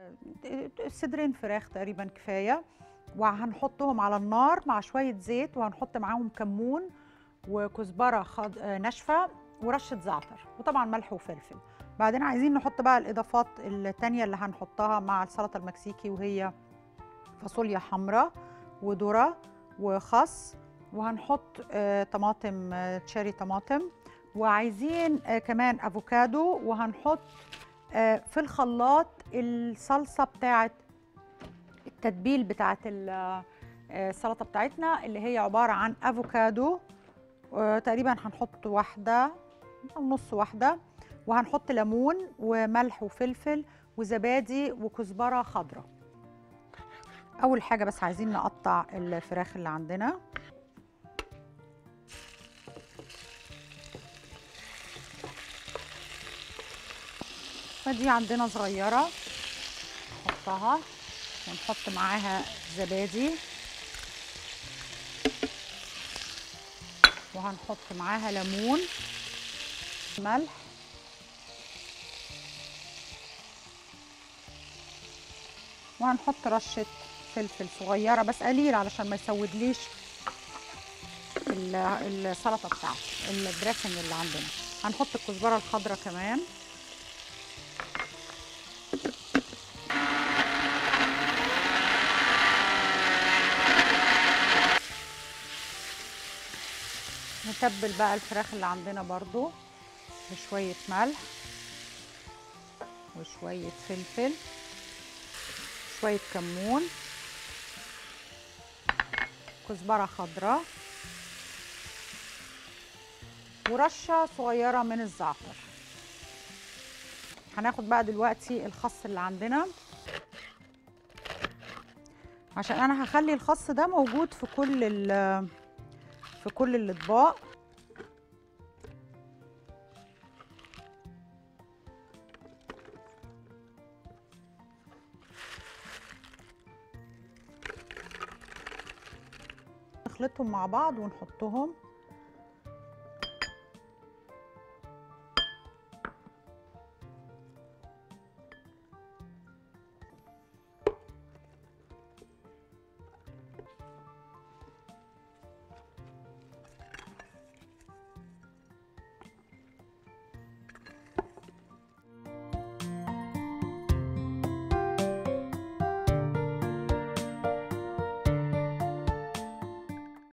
صدرين فراخ تقريبا كفايه وهنحطهم على النار مع شويه زيت وهنحط معاهم كمون وكزبره خض... آه، ناشفه ورشه زعتر وطبعا ملح وفلفل بعدين عايزين نحط بقى الاضافات التانية اللي هنحطها مع السلطه المكسيكي وهي فاصوليا حمراء وذره وخس وهنحط آه، طماطم آه، تشيري طماطم وعايزين آه، كمان افوكادو وهنحط آه، في الخلاط الصلصه بتاعه التتبيل بتاعه ال- آه، السلطه بتاعتنا اللي هي عباره عن افوكادو آه، تقريبا هنحط واحده أو نص واحده وهنحط ليمون وملح وفلفل وزبادي وكزبره خضراء اول حاجه بس عايزين نقطع الفراخ اللي عندنا فدي عندنا صغيره نحطها ونحط معاها زبادي وهنحط معاها ليمون ملح وهنحط رشة فلفل صغيرة بس قليل علشان ما يسودليش ال- السلطة بتاعتي الدريسنج اللي عندنا هنحط الكزبرة الخضراء كمان نتبل بقى الفراخ اللي عندنا برضو بشوية ملح وشوية فلفل شوية كمون كزبرة خضراء ورشة صغيرة من الزعتر هناخد بقى دلوقتي الخس اللي عندنا عشان انا هخلي الخس ده موجود في كل ال في كل الاطباق نخلطهم مع بعض ونحطهم